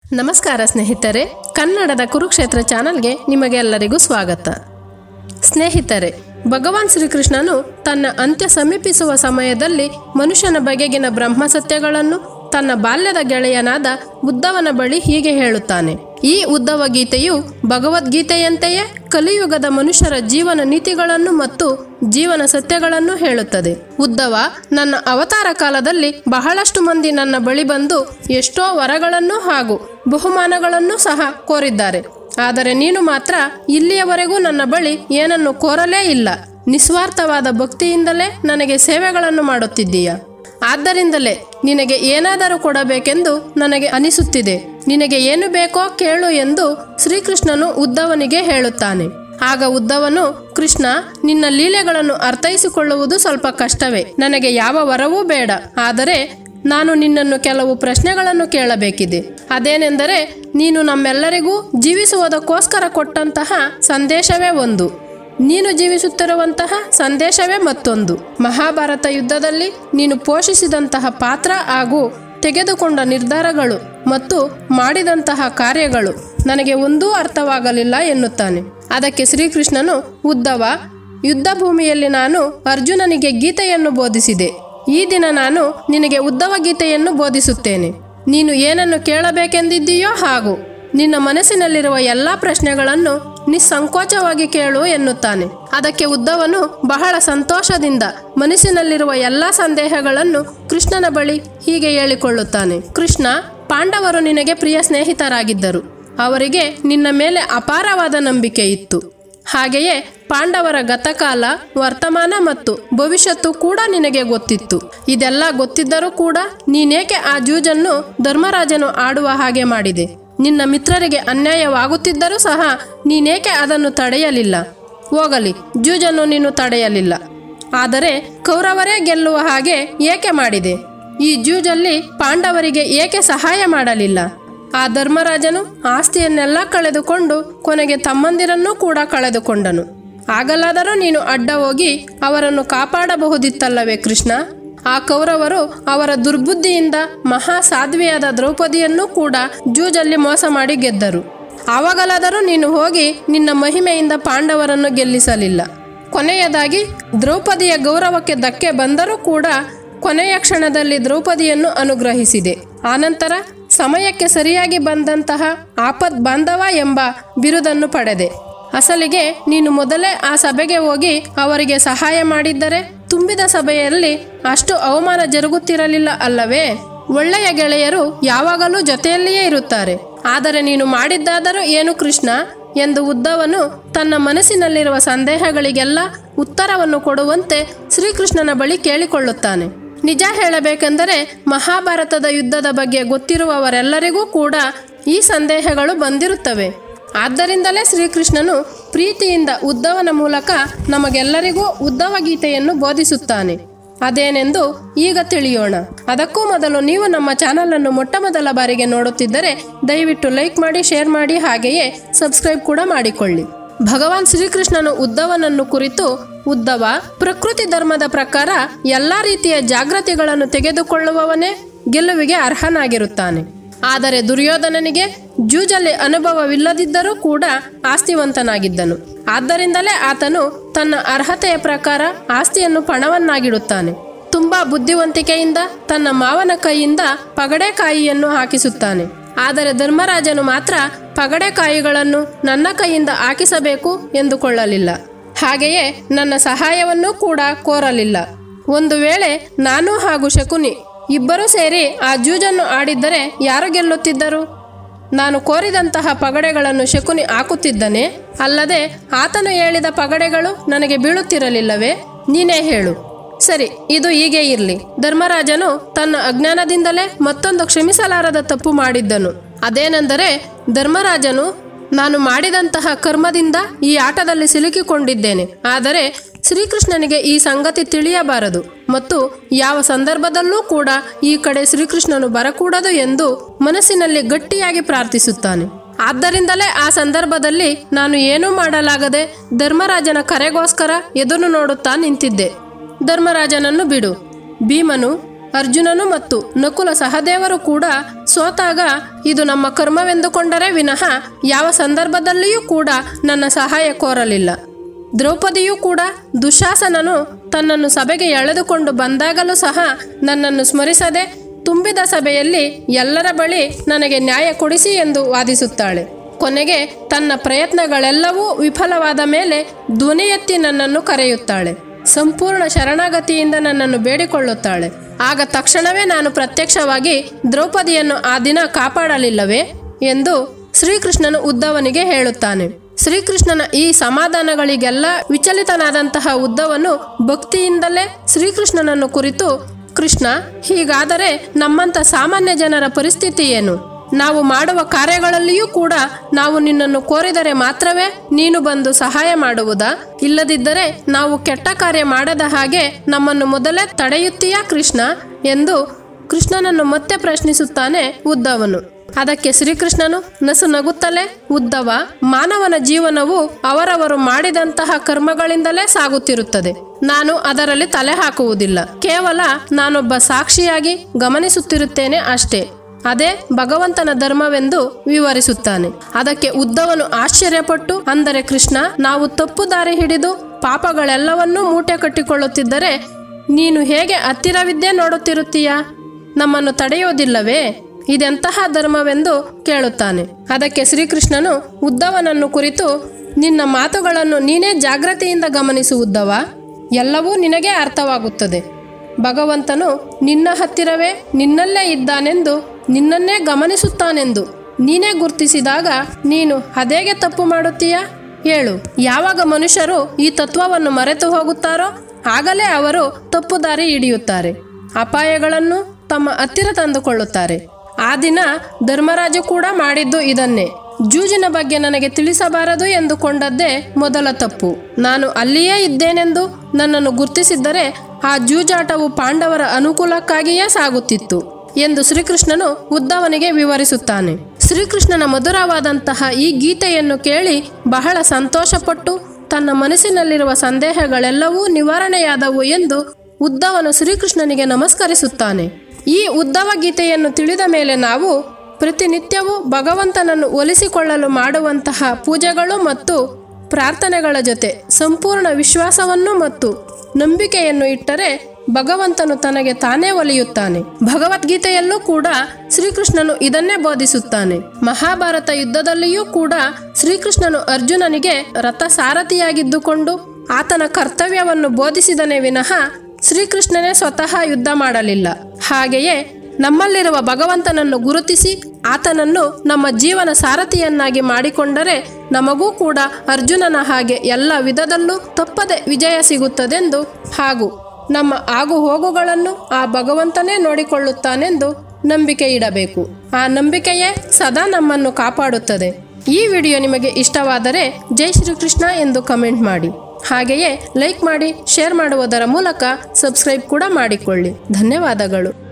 ನಮಸ್ಕಾರ ಸ್ನೇಹಿತರೆ ಕನ್ನಡದ ಕುರುಕ್ಷೇತ್ರ ಚಾನಲ್ಗೆ ನಿಮಗೆಲ್ಲರಿಗೂ ಸ್ವಾಗತ ಸ್ನೇಹಿತರೆ ಭಗವಾನ್ ಶ್ರೀಕೃಷ್ಣನು ತನ್ನ ಅಂತ್ಯ ಸಮೀಪಿಸುವ ಸಮಯದಲ್ಲಿ ಮನುಷ್ಯನ ಬಗೆಗಿನ ಬ್ರಹ್ಮಸತ್ಯಗಳನ್ನು ತನ್ನ ಬಾಲ್ಯದ ಗೆಳೆಯನಾದ ಉದ್ದವನ ಬಳಿ ಹೀಗೆ ಹೇಳುತ್ತಾನೆ ಈ ಉದ್ದವ ಗೀತೆಯು ಭಗವದ್ಗೀತೆಯಂತೆಯೇ ಕಲಿಯುಗದ ಮನುಷ್ಯರ ಜೀವನ ನೀತಿಗಳನ್ನು ಮತ್ತು ಜೀವನ ಸತ್ಯಗಳನ್ನು ಹೇಳುತ್ತದೆ ಉದ್ದವ ನನ್ನ ಅವತಾರ ಕಾಲದಲ್ಲಿ ಬಹಳಷ್ಟು ಮಂದಿ ನನ್ನ ಬಳಿ ಬಂದು ಎಷ್ಟೋ ವರಗಳನ್ನು ಹಾಗೂ ಬಹುಮಾನಗಳನ್ನು ಸಹ ಕೋರಿದ್ದಾರೆ ಆದರೆ ನೀನು ಮಾತ್ರ ಇಲ್ಲಿಯವರೆಗೂ ನನ್ನ ಬಳಿ ಏನನ್ನು ಕೋರಲೇ ಇಲ್ಲ ನಿಸ್ವಾರ್ಥವಾದ ಭಕ್ತಿಯಿಂದಲೇ ನನಗೆ ಸೇವೆಗಳನ್ನು ಮಾಡುತ್ತಿದ್ದೀಯ ಆದ್ದರಿಂದಲೇ ನಿನಗೆ ಏನಾದರೂ ಕೊಡಬೇಕೆಂದು ನನಗೆ ಅನಿಸುತ್ತಿದೆ ನಿನಗೆ ಏನು ಬೇಕೋ ಕೇಳು ಎಂದು ಶ್ರೀಕೃಷ್ಣನು ಉದ್ದವನಿಗೆ ಹೇಳುತ್ತಾನೆ ಆಗ ಉದ್ದವನು ಕೃಷ್ಣ ನಿನ್ನ ಲೀಲೆಗಳನ್ನು ಅರ್ಥೈಸಿಕೊಳ್ಳುವುದು ಸ್ವಲ್ಪ ಕಷ್ಟವೇ ನನಗೆ ಯಾವ ವರವೂ ಬೇಡ ಆದರೆ ನಾನು ನಿನ್ನನ್ನು ಕೆಲವು ಪ್ರಶ್ನೆಗಳನ್ನು ಕೇಳಬೇಕಿದೆ ಅದೇನೆಂದರೆ ನೀನು ನಮ್ಮೆಲ್ಲರಿಗೂ ಜೀವಿಸುವುದಕ್ಕೋಸ್ಕರ ಕೊಟ್ಟಂತಹ ಸಂದೇಶವೇ ಒಂದು ನೀನು ಜೀವಿಸುತ್ತಿರುವಂತಹ ಸಂದೇಶವೇ ಮತ್ತೊಂದು ಮಹಾಭಾರತ ಯುದ್ಧದಲ್ಲಿ ನೀನು ಪೋಷಿಸಿದಂತಹ ಪಾತ್ರ ಹಾಗೂ ತೆಗೆದುಕೊಂಡ ನಿರ್ಧಾರಗಳು ಮತ್ತು ಮಾಡಿದಂತಹ ಕಾರ್ಯಗಳು ನನಗೆ ಒಂದೂ ಅರ್ಥವಾಗಲಿಲ್ಲ ಎನ್ನುತ್ತಾನೆ ಅದಕ್ಕೆ ಶ್ರೀಕೃಷ್ಣನು ಉದ್ದವ ಯುದ್ಧ ಭೂಮಿಯಲ್ಲಿ ನಾನು ಅರ್ಜುನನಿಗೆ ಗೀತೆಯನ್ನು ಬೋಧಿಸಿದೆ ಈ ದಿನ ನಾನು ನಿನಗೆ ಉದ್ದವ ಗೀತೆಯನ್ನು ಬೋಧಿಸುತ್ತೇನೆ ನೀನು ಏನನ್ನು ಕೇಳಬೇಕೆಂದಿದ್ದೀಯೋ ಹಾಗೂ ನಿನ್ನ ಮನಸ್ಸಿನಲ್ಲಿರುವ ಎಲ್ಲ ಪ್ರಶ್ನೆಗಳನ್ನು ನಿಸ್ಸಂಕೋಚವಾಗಿ ಕೇಳು ಎನ್ನುತ್ತಾನೆ ಅದಕ್ಕೆ ಉದ್ದವನು ಬಹಳ ಸಂತೋಷದಿಂದ ಮನಸ್ಸಿನಲ್ಲಿರುವ ಎಲ್ಲ ಸಂದೇಹಗಳನ್ನು ಕೃಷ್ಣನ ಬಳಿ ಹೀಗೆ ಹೇಳಿಕೊಳ್ಳುತ್ತಾನೆ ಕೃಷ್ಣ ಪಾಂಡವರು ನಿನಗೆ ಪ್ರಿಯ ಸ್ನೇಹಿತರಾಗಿದ್ದರು ಅವರಿಗೆ ನಿನ್ನ ಮೇಲೆ ಅಪಾರವಾದ ನಂಬಿಕೆ ಇತ್ತು ಹಾಗೆಯೇ ಪಾಂಡವರ ಗತಕಾಲ ವರ್ತಮಾನ ಮತ್ತು ಭವಿಷ್ಯತ್ತು ಕೂಡ ನಿನಗೆ ಗೊತ್ತಿತ್ತು ಇದೆಲ್ಲ ಗೊತ್ತಿದ್ದರೂ ಕೂಡ ನೀನೇಕೆ ಆ ಜೂಜನ್ನು ಧರ್ಮರಾಜನು ಆಡುವ ಹಾಗೆ ಮಾಡಿದೆ ನಿನ್ನ ಮಿತ್ರರಿಗೆ ಅನ್ಯಾಯವಾಗುತ್ತಿದ್ದರೂ ಸಹ ನೀನೇಕೆ ಅದನ್ನು ತಡೆಯಲಿಲ್ಲ ಹೋಗಲಿ ಜೂಜನ್ನು ನೀನು ತಡೆಯಲಿಲ್ಲ ಆದರೆ ಕೌರವರೇ ಗೆಲ್ಲುವ ಹಾಗೆ ಏಕೆ ಮಾಡಿದೆ ಈ ಜೂಜಲ್ಲಿ ಪಾಂಡವರಿಗೆ ಏಕೆ ಸಹಾಯ ಮಾಡಲಿಲ್ಲ ಆ ಧರ್ಮರಾಜನು ಆಸ್ತಿಯನ್ನೆಲ್ಲ ಕಳೆದುಕೊಂಡು ಕೊನೆಗೆ ತಮ್ಮಂದಿರನ್ನೂ ಕೂಡ ಕಳೆದುಕೊಂಡನು ಆಗಲಾದರೂ ನೀನು ಅಡ್ಡ ಹೋಗಿ ಅವರನ್ನು ಕಾಪಾಡಬಹುದಿತ್ತಲ್ಲವೇ ಕೃಷ್ಣ ಆ ಕೌರವರು ಅವರ ದುರ್ಬುದ್ಧಿಯಿಂದ ಮಹಾ ಸಾಧ್ವಿಯಾದ ದ್ರೌಪದಿಯನ್ನೂ ಕೂಡ ಜೂಜಲ್ಲಿ ಮೋಸ ಮಾಡಿ ಗೆದ್ದರು ಆವಾಗಲಾದರೂ ನೀನು ಹೋಗಿ ನಿನ್ನ ಮಹಿಮೆಯಿಂದ ಪಾಂಡವರನ್ನು ಗೆಲ್ಲಿಸಲಿಲ್ಲ ಕೊನೆಯದಾಗಿ ದ್ರೌಪದಿಯ ಗೌರವಕ್ಕೆ ಧಕ್ಕೆ ಬಂದರೂ ಕೂಡ ಕೊನೆಯ ಕ್ಷಣದಲ್ಲಿ ದ್ರೌಪದಿಯನ್ನು ಅನುಗ್ರಹಿಸಿದೆ ಆನಂತರ ಸಮಯಕ್ಕೆ ಸರಿಯಾಗಿ ಬಂದಂತಹ ಆಪದ್ ಬಾಂಧವ ಎಂಬ ಬಿರುದನ್ನು ಪಡೆದೆ ಅಸಲಿಗೆ ನೀನು ಮೊದಲೇ ಆ ಸಭೆಗೆ ಹೋಗಿ ಅವರಿಗೆ ಸಹಾಯ ಮಾಡಿದ್ದರೆ ತುಂಬಿದ ಸಭೆಯಲ್ಲಿ ಅಷ್ಟು ಅವಮಾನ ಜರುಗುತ್ತಿರಲಿಲ್ಲ ಅಲ್ಲವೇ ಒಳ್ಳೆಯ ಗೆಳೆಯರು ಯಾವಾಗಲೂ ಜೊತೆಯಲ್ಲಿಯೇ ಇರುತ್ತಾರೆ ಆದರೆ ನೀನು ಮಾಡಿದ್ದಾದರೂ ಏನು ಕೃಷ್ಣ ಎಂದು ಉದ್ದವನು ತನ್ನ ಮನಸ್ಸಿನಲ್ಲಿರುವ ಸಂದೇಹಗಳಿಗೆಲ್ಲ ಉತ್ತರವನ್ನು ಕೊಡುವಂತೆ ಶ್ರೀಕೃಷ್ಣನ ಬಳಿ ಕೇಳಿಕೊಳ್ಳುತ್ತಾನೆ ನಿಜ ಹೇಳಬೇಕೆಂದರೆ ಮಹಾಭಾರತದ ಯುದ್ಧದ ಬಗ್ಗೆ ಗೊತ್ತಿರುವವರೆಲ್ಲರಿಗೂ ಕೂಡ ಈ ಸಂದೇಹಗಳು ಬಂದಿರುತ್ತವೆ ಆದ್ದರಿಂದಲೇ ಶ್ರೀಕೃಷ್ಣನು ಪ್ರೀತಿಯಿಂದ ಉದ್ದವನ ಮೂಲಕ ನಮಗೆಲ್ಲರಿಗೂ ಉದ್ದವ ಗೀತೆಯನ್ನು ಬೋಧಿಸುತ್ತಾನೆ ಅದೇನೆಂದು ಈಗ ತಿಳಿಯೋಣ ಅದಕ್ಕೂ ಮೊದಲು ನೀವು ನಮ್ಮ ಚಾನಲನ್ನು ಮೊಟ್ಟ ಮೊದಲ ಬಾರಿಗೆ ನೋಡುತ್ತಿದ್ದರೆ ದಯವಿಟ್ಟು ಲೈಕ್ ಮಾಡಿ ಶೇರ್ ಮಾಡಿ ಹಾಗೆಯೇ ಸಬ್ಸ್ಕ್ರೈಬ್ ಕೂಡ ಮಾಡಿಕೊಳ್ಳಿ ಭಗವಾನ್ ಶ್ರೀಕೃಷ್ಣನು ಉದ್ದವನನ್ನು ಕುರಿತು ಉದ್ದವ ಪ್ರಕೃತಿ ಧರ್ಮದ ಪ್ರಕಾರ ಎಲ್ಲ ರೀತಿಯ ಜಾಗೃತಿಗಳನ್ನು ತೆಗೆದುಕೊಳ್ಳುವವನೇ ಗೆಲುವಿಗೆ ಅರ್ಹನಾಗಿರುತ್ತಾನೆ ಆದರೆ ದುರ್ಯೋಧನನಿಗೆ ಜೂಜಲ್ಲಿ ಅನುಭವವಿಲ್ಲದಿದ್ದರೂ ಕೂಡ ಆಸ್ತಿವಂತನಾಗಿದ್ದನು ಆದ್ದರಿಂದಲೇ ಆತನು ತನ್ನ ಅರ್ಹತೆಯ ಪ್ರಕಾರ ಆಸ್ತಿಯನ್ನು ಪಣವನ್ನಾಗಿಡುತ್ತಾನೆ ತುಂಬಾ ಬುದ್ಧಿವಂತಿಕೆಯಿಂದ ತನ್ನ ಮಾವನ ಕೈಯಿಂದ ಪಗಡೆಕಾಯಿಯನ್ನು ಹಾಕಿಸುತ್ತಾನೆ ಆದರೆ ಧರ್ಮರಾಜನು ಮಾತ್ರ ಪಗಡೆಕಾಯಿಗಳನ್ನು ನನ್ನ ಕೈಯಿಂದ ಹಾಕಿಸಬೇಕು ಎಂದುಕೊಳ್ಳಲಿಲ್ಲ ಹಾಗೆಯೇ ನನ್ನ ಸಹಾಯವನ್ನೂ ಕೂಡ ಕೋರಲಿಲ್ಲ ಒಂದು ವೇಳೆ ನಾನು ಹಾಗೂ ಶಕುನಿ ಇಬ್ಬರೂ ಸೇರಿ ಆ ಜೂಜನ್ನು ಆಡಿದ್ದರೆ ಯಾರು ಗೆಲ್ಲುತ್ತಿದ್ದರು ನಾನು ಕೋರಿದಂತಹ ಪಗಡೆಗಳನ್ನು ಶಕುನಿ ಹಾಕುತ್ತಿದ್ದನೆ ಅಲ್ಲದೆ ಆತನು ಹೇಳಿದ ಪಗಡೆಗಳು ನನಗೆ ಬೀಳುತ್ತಿರಲಿಲ್ಲವೇ ನೀನೇ ಹೇಳು ಸರಿ ಇದು ಹೀಗೆ ಇರಲಿ ಧರ್ಮರಾಜನು ತನ್ನ ಅಜ್ಞಾನದಿಂದಲೇ ಮತ್ತೊಂದು ಕ್ಷಮಿಸಲಾರದ ತಪ್ಪು ಮಾಡಿದ್ದನು ಅದೇನೆಂದರೆ ಧರ್ಮರಾಜನು ನಾನು ಮಾಡಿದಂತಹ ಕರ್ಮದಿಂದ ಈ ಆಟದಲ್ಲಿ ಸಿಲುಕಿಕೊಂಡಿದ್ದೇನೆ ಆದರೆ ಶ್ರೀಕೃಷ್ಣನಿಗೆ ಈ ಸಂಗತಿ ತಿಳಿಯಬಾರದು ಮತ್ತು ಯಾವ ಸಂದರ್ಭದಲ್ಲೂ ಕೂಡ ಈ ಕಡೆ ಶ್ರೀಕೃಷ್ಣನು ಬರಕೂಡದು ಎಂದು ಮನಸ್ಸಿನಲ್ಲಿ ಗಟ್ಟಿಯಾಗಿ ಪ್ರಾರ್ಥಿಸುತ್ತಾನೆ ಆದ್ದರಿಂದಲೇ ಆ ಸಂದರ್ಭದಲ್ಲಿ ನಾನು ಏನೂ ಮಾಡಲಾಗದೆ ಧರ್ಮರಾಜನ ಕರೆಗೋಸ್ಕರ ಎದುರು ನೋಡುತ್ತಾ ನಿಂತಿದ್ದೆ ಧರ್ಮರಾಜನನ್ನು ಬಿಡು ಭೀಮನು ಅರ್ಜುನನು ಮತ್ತು ನಕುಲ ಸಹದೇವರು ಕೂಡ ಸೋತಾಗ ಇದು ನಮ್ಮ ಕರ್ಮವೆಂದುಕೊಂಡರೆ ವಿನಃ ಯಾವ ಸಂದರ್ಭದಲ್ಲಿಯೂ ಕೂಡ ನನ್ನ ಸಹಾಯ ಕೋರಲಿಲ್ಲ ದ್ರೌಪದಿಯೂ ಕೂಡ ದುಶಾಸನನು ತನ್ನನ್ನು ಸಭೆಗೆ ಎಳೆದುಕೊಂಡು ಬಂದಾಗಲೂ ಸಹ ನನ್ನನ್ನು ಸ್ಮರಿಸದೆ ತುಂಬಿದ ಸಭೆಯಲ್ಲಿ ಎಲ್ಲರ ಬಳಿ ನನಗೆ ನ್ಯಾಯ ಕೊಡಿಸಿ ಎಂದು ವಾದಿಸುತ್ತಾಳೆ ಕೊನೆಗೆ ತನ್ನ ಪ್ರಯತ್ನಗಳೆಲ್ಲವೂ ವಿಫಲವಾದ ಮೇಲೆ ಧ್ವನಿ ಎತ್ತಿ ನನ್ನನ್ನು ಕರೆಯುತ್ತಾಳೆ ಸಂಪೂರ್ಣ ಶರಣಾಗತಿಯಿಂದ ನನ್ನನ್ನು ಬೇಡಿಕೊಳ್ಳುತ್ತಾಳೆ ಆಗ ತಕ್ಷಣವೇ ನಾನು ಪ್ರತ್ಯಕ್ಷವಾಗಿ ದ್ರೌಪದಿಯನ್ನು ಆ ದಿನ ಕಾಪಾಡಲಿಲ್ಲವೇ ಎಂದು ಶ್ರೀಕೃಷ್ಣನು ಉದ್ದವನಿಗೆ ಹೇಳುತ್ತಾನೆ ಶ್ರೀಕೃಷ್ಣನ ಈ ಸಮಾಧಾನಗಳಿಗೆಲ್ಲ ವಿಚಲಿತನಾದಂತಹ ಉದ್ದವನು ಭಕ್ತಿಯಿಂದಲೇ ಶ್ರೀಕೃಷ್ಣನನ್ನು ಕುರಿತು ಕೃಷ್ಣ ಹೀಗಾದರೆ ನಮ್ಮಂಥ ಸಾಮಾನ್ಯ ಜನರ ಪರಿಸ್ಥಿತಿ ಏನು ನಾವು ಮಾಡುವ ಕಾರ್ಯಗಳಲ್ಲಿಯೂ ಕೂಡ ನಾವು ನಿನ್ನನ್ನು ಕೋರಿದರೆ ಮಾತ್ರವೇ ನೀನು ಬಂದು ಸಹಾಯ ಮಾಡುವುದಾ ಇಲ್ಲದಿದ್ದರೆ ನಾವು ಕೆಟ್ಟ ಕಾರ್ಯ ಮಾಡದ ಹಾಗೆ ನಮ್ಮನ್ನು ಮೊದಲೇ ತಡೆಯುತ್ತೀಯಾ ಕೃಷ್ಣ ಎಂದು ಕೃಷ್ಣನನ್ನು ಮತ್ತೆ ಪ್ರಶ್ನಿಸುತ್ತಾನೆ ಉದ್ದವನು ಅದಕ್ಕೆ ಶ್ರೀಕೃಷ್ಣನು ನಸು ನಗುತ್ತಲೇ ಉದ್ದವ ಮಾನವನ ಜೀವನವು ಅವರವರು ಮಾಡಿದಂತಹ ಕರ್ಮಗಳಿಂದಲೇ ಸಾಗುತ್ತಿರುತ್ತದೆ ನಾನು ಅದರಲ್ಲಿ ತಲೆ ಹಾಕುವುದಿಲ್ಲ ಕೇವಲ ನಾನೊಬ್ಬ ಸಾಕ್ಷಿಯಾಗಿ ಗಮನಿಸುತ್ತಿರುತ್ತೇನೆ ಅಷ್ಟೇ ಅದೇ ಭಗವಂತನ ಧರ್ಮವೆಂದು ವಿವರಿಸುತ್ತಾನೆ ಅದಕ್ಕೆ ಉದ್ದವನು ಆಶ್ಚರ್ಯಪಟ್ಟು ಅಂದರೆ ಕೃಷ್ಣ ನಾವು ತಪ್ಪು ದಾರಿ ಹಿಡಿದು ಪಾಪಗಳೆಲ್ಲವನ್ನೂ ಮೂಟೆ ಕಟ್ಟಿಕೊಳ್ಳುತ್ತಿದ್ದರೆ ನೀನು ಹೇಗೆ ಹತ್ತಿರವಿದ್ದೇ ನೋಡುತ್ತಿರುತ್ತೀಯಾ ನಮ್ಮನ್ನು ತಡೆಯೋದಿಲ್ಲವೇ ಇದೆಂತಹ ಧರ್ಮವೆಂದು ಕೇಳುತ್ತಾನೆ ಅದಕ್ಕೆ ಶ್ರೀಕೃಷ್ಣನು ಉದ್ದವನನ್ನು ಕುರಿತು ನಿನ್ನ ಮಾತುಗಳನ್ನು ನೀನೇ ಜಾಗ್ರತೆಯಿಂದ ಗಮನಿಸುವುದ್ದವ ಎಲ್ಲವೂ ನಿನಗೆ ಅರ್ಥವಾಗುತ್ತದೆ ಭಗವಂತನು ನಿನ್ನ ಹತ್ತಿರವೇ ನಿನ್ನಲ್ಲೇ ಇದ್ದಾನೆಂದು ನಿನ್ನನ್ನೇ ಗಮನಿಸುತ್ತಾನೆಂದು ನೀನೇ ಗುರ್ತಿಸಿದಾಗ ನೀನು ಅದೇಗೆ ತಪ್ಪು ಮಾಡುತ್ತೀಯಾ ಹೇಳು ಯಾವಾಗ ಮನುಷ್ಯರು ಈ ತತ್ವವನ್ನು ಮರೆತು ಹೋಗುತ್ತಾರೋ ಆಗಲೇ ಅವರು ತಪ್ಪು ದಾರಿ ಹಿಡಿಯುತ್ತಾರೆ ಅಪಾಯಗಳನ್ನು ತಮ್ಮ ಹತ್ತಿರ ತಂದುಕೊಳ್ಳುತ್ತಾರೆ ಆ ದಿನ ಧರ್ಮರಾಜು ಕೂಡ ಮಾಡಿದ್ದು ಇದನ್ನೇ ಜೂಜಿನ ಬಗ್ಗೆ ನನಗೆ ತಿಳಿಸಬಾರದು ಎಂದುಕೊಂಡದ್ದೇ ಮೊದಲ ತಪ್ಪು ನಾನು ಅಲ್ಲಿಯೇ ಇದ್ದೇನೆಂದು ನನ್ನನ್ನು ಗುರ್ತಿಸಿದ್ದರೆ ಆ ಜೂಜಾಟವು ಪಾಂಡವರ ಅನುಕೂಲಕ್ಕಾಗಿಯೇ ಸಾಗುತ್ತಿತ್ತು ಎಂದು ಶ್ರೀಕೃಷ್ಣನು ಉದ್ದವನಿಗೆ ವಿವರಿಸುತ್ತಾನೆ ಶ್ರೀಕೃಷ್ಣನ ಮಧುರವಾದಂತಹ ಈ ಗೀತೆಯನ್ನು ಕೇಳಿ ಬಹಳ ಸಂತೋಷಪಟ್ಟು ತನ್ನ ಮನಸ್ಸಿನಲ್ಲಿರುವ ಸಂದೇಹಗಳೆಲ್ಲವೂ ನಿವಾರಣೆಯಾದವು ಎಂದು ಉದ್ದವನು ಶ್ರೀಕೃಷ್ಣನಿಗೆ ನಮಸ್ಕರಿಸುತ್ತಾನೆ ಈ ಉದ್ದವ ಗೀತೆಯನ್ನು ತಿಳಿದ ಮೇಲೆ ನಾವು ಪ್ರತಿನಿತ್ಯವೂ ಭಗವಂತನನ್ನು ಒಲಿಸಿಕೊಳ್ಳಲು ಮಾಡುವಂತಹ ಪೂಜೆಗಳು ಮತ್ತು ಪ್ರಾರ್ಥನೆಗಳ ಜೊತೆ ಸಂಪೂರ್ಣ ವಿಶ್ವಾಸವನ್ನು ಮತ್ತು ನಂಬಿಕೆಯನ್ನು ಇಟ್ಟರೆ ಭಗವಂತನು ತನಗೆ ತಾನೇ ಒಲಿಯುತ್ತಾನೆ ಭಗವದ್ಗೀತೆಯಲ್ಲೂ ಕೂಡ ಶ್ರೀಕೃಷ್ಣನು ಇದನ್ನೇ ಬೋಧಿಸುತ್ತಾನೆ ಮಹಾಭಾರತ ಯುದ್ಧದಲ್ಲಿಯೂ ಕೂಡ ಶ್ರೀಕೃಷ್ಣನು ಅರ್ಜುನನಿಗೆ ರಥ ಸಾರಥಿಯಾಗಿದ್ದುಕೊಂಡು ಆತನ ಕರ್ತವ್ಯವನ್ನು ಬೋಧಿಸಿದನೇ ವಿನಃ ಶ್ರೀಕೃಷ್ಣನೇ ಸ್ವತಃ ಯುದ್ಧ ಮಾಡಲಿಲ್ಲ ಹಾಗೆಯೇ ನಮ್ಮಲ್ಲಿರುವ ಭಗವಂತನನ್ನು ಗುರುತಿಸಿ ಆತನನ್ನು ನಮ್ಮ ಜೀವನ ಸಾರಥಿಯನ್ನಾಗಿ ಮಾಡಿಕೊಂಡರೆ ನಮಗೂ ಕೂಡ ಅರ್ಜುನನ ಹಾಗೆ ಎಲ್ಲ ವಿಧದಲ್ಲೂ ತಪ್ಪದೆ ವಿಜಯ ಸಿಗುತ್ತದೆಂದು ಹಾಗೂ ನಮ್ಮ ಆಗು ಹೋಗುಗಳನ್ನು ಆ ಭಗವಂತನೇ ನೋಡಿಕೊಳ್ಳುತ್ತಾನೆಂದು ನಂಬಿಕೆ ಇಡಬೇಕು ಆ ನಂಬಿಕೆಯೇ ಸದಾ ನಮ್ಮನ್ನು ಕಾಪಾಡುತ್ತದೆ ಈ ವಿಡಿಯೋ ನಿಮಗೆ ಇಷ್ಟವಾದರೆ ಜೈ ಶ್ರೀಕೃಷ್ಣ ಎಂದು ಕಮೆಂಟ್ ಮಾಡಿ ಹಾಗೆಯೇ ಲೈಕ್ ಮಾಡಿ ಶೇರ್ ಮಾಡುವುದರ ಮೂಲಕ ಸಬ್ಸ್ಕ್ರೈಬ್ ಕೂಡ ಮಾಡಿಕೊಳ್ಳಿ ಧನ್ಯವಾದಗಳು